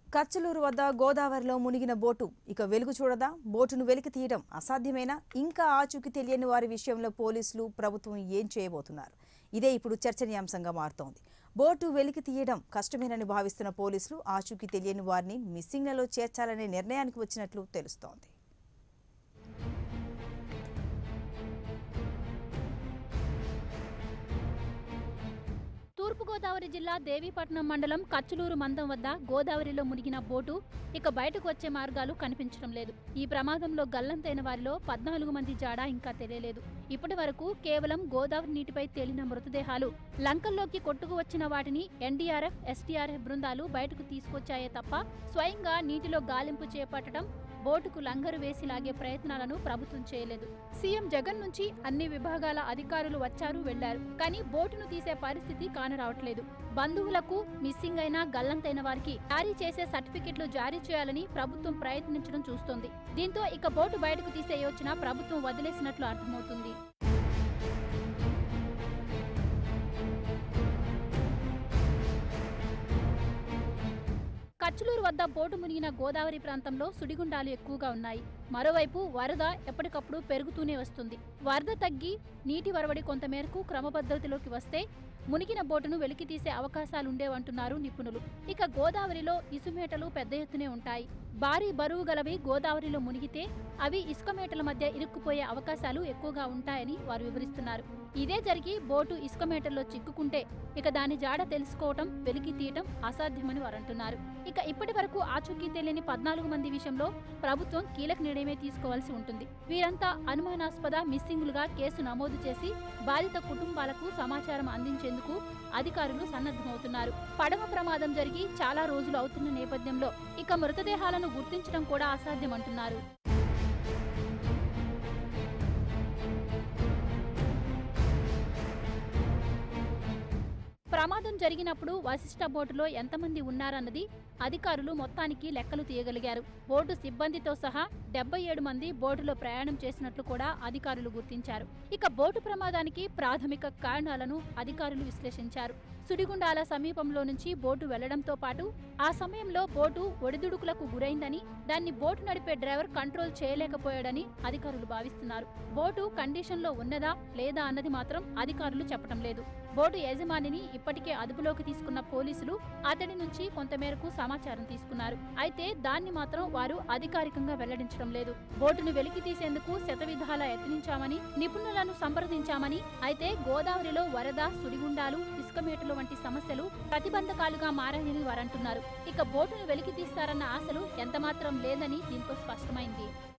కచ్చలూరు వద్ద గోదావరిలో మునిగిన బోటు ఇక వెలుగు చూడదా బోటును వెలికి తీయడం అసాధ్యమేనా ఇంకా ఆచూకీ తెలియని వారి విషయంలో పోలీసులు ప్రభుత్వం ఏం చేయబోతున్నారు ఇదే ఇప్పుడు చర్చనీయాంశంగా మారుతోంది బోటు వెలికి తీయడం కష్టమేనని భావిస్తున్న పోలీసులు ఆచూకీ తెలియని వారిని మిస్సింగ్లలో చేర్చాలనే నిర్ణయానికి వచ్చినట్లు తెలుస్తోంది తూర్పుగోదావరి జిల్లా దేవీపట్నం మండలం కచ్చులూరు మందం వద్ద గోదావరిలో మునిగిన బోటు ఇక బయటకు వచ్చే మార్గాలు కనిపించడం లేదు ఈ ప్రమాదంలో గల్లంతైన వారిలో పద్నాలుగు మంది జాడా ఇంకా తెలియలేదు ఇప్పటి వరకు కేవలం గోదావరి నీటిపై తేలిన మృతదేహాలు లంకల్లోకి కొట్టుకు వచ్చిన వాటిని ఎన్డీఆర్ఎఫ్ ఎస్డీఆర్ఎఫ్ బృందాలు బయటకు తీసుకొచ్చాయే తప్ప స్వయంగా నీటిలో గాలింపు చేపట్టడం బోటుకు లంగరు వేసి లాగే ప్రయత్నాలను ప్రభుత్వం చేయలేదు సీఎం జగన్ నుంచి అన్ని విభాగాల అధికారులు వచ్చారు వెళ్లారు కానీ బోటును తీసే పరిస్థితి కానరావట్లేదు బంధువులకు మిస్సింగ్ అయిన గల్లంతైన వారికి జారీ చేసే సర్టిఫికెట్లు జారీ చేయాలని ప్రభుత్వం ప్రయత్నించడం చూస్తోంది దీంతో ఇక బోటు బయటకు తీసే యోచన ప్రభుత్వం వదిలేసినట్లు అర్థమవుతుంది కచ్చులూరు వద్ద బోటు మునిగిన గోదావరి ప్రాంతంలో సుడిగుండాలు ఎక్కువగా ఉన్నాయి మరోవైపు వరద ఎప్పటికప్పుడు పెరుగుతూనే వస్తుంది వరద తగ్గి నీటి వరవడి కొంతమేరకు క్రమపద్ధతిలోకి వస్తే మునిగిన బోటును వెలికి తీసే అవకాశాలుండేవంటున్నారు నిపుణులు ఇక గోదావరిలో ఇసుమేటలు పెద్ద ఎత్తునే ఉంటాయి భారీ బరువు గలవి గోదావరిలో మునిగితే అవి ఇసుక మేటల మధ్య ఇరుక్కుపోయే అవకాశాలు ఎక్కువగా ఉంటాయని వారు వివరిస్తున్నారు ఇదే జరిగి బోటు ఇసుక మేటల్లో చిక్కుకుంటే ఇక దాని జాడ తెలుసుకోవటం వెలికి తీయటం అసాధ్యమని వారు అంటున్నారు ఇక ఇప్పటి వరకు ఆచూకీ తెలియని పద్నాలుగు మంది విషయంలో ప్రభుత్వం కీలక నిర్ణయమే తీసుకోవాల్సి ఉంటుంది వీరంతా అనుమానాస్పద మిస్సింగులుగా కేసు నమోదు చేసి బాధిత కుటుంబాలకు సమాచారం అందించేందుకు అధికారులు సన్నద్ధమవుతున్నారు పడవ ప్రమాదం జరిగి చాలా రోజులు అవుతున్న నేపథ్యంలో ఇక మృతదేహాలను గుర్తించడం కూడా అసాధ్యమంటున్నారు ప్రమాదం జరిగినప్పుడు వశిష్ట బోటులో ఎంతమంది ఉన్నారన్నది అధికారులు మొత్తానికి లెక్కలు తీయగలిగారు బోటు సిబ్బందితో సహా డెబ్బై ఏడు మంది బోటులో ప్రయాణం చేసినట్లు కూడా అధికారులు గుర్తించారు ఇక బోటు ప్రమాదానికి ప్రాథమిక కారణాలను అధికారులు విశ్లేషించారు సుడిగుండాల సమీపంలో నుంచి బోటు వెళ్లడంతో పాటు ఆ సమయంలో బోటు ఒడిదుడుకులకు గురైందని దాన్ని బోటు నడిపే డ్రైవర్ కంట్రోల్ చేయలేకపోయాడని అధికారులు భావిస్తున్నారు బోటు కండిషన్లో ఉన్నదా లేదా అన్నది మాత్రం అధికారులు చెప్పడం లేదు బోటు యజమానిని ఇప్పటికే అదుపులోకి తీసుకున్న పోలీసులు అతడి నుంచి కొంతమేరకు సమాచారం తీసుకున్నారు అయితే దాన్ని మాత్రం వారు అధికారికంగా వెల్లడించడం లేదు బోటును వెలికి తీసేందుకు శతవిధాలా యత్నించామని నిపుణులను సంప్రదించామని అయితే గోదావరిలో వరద సుడిగుండాలు ఇసుకమేటలు వంటి సమస్యలు ప్రతిబంధకాలుగా మారాయని వారంటున్నారు ఇక బోటును వెలికి తీస్తారన్న ఆశలు ఎంతమాత్రం లేదని దీంతో స్పష్టమైంది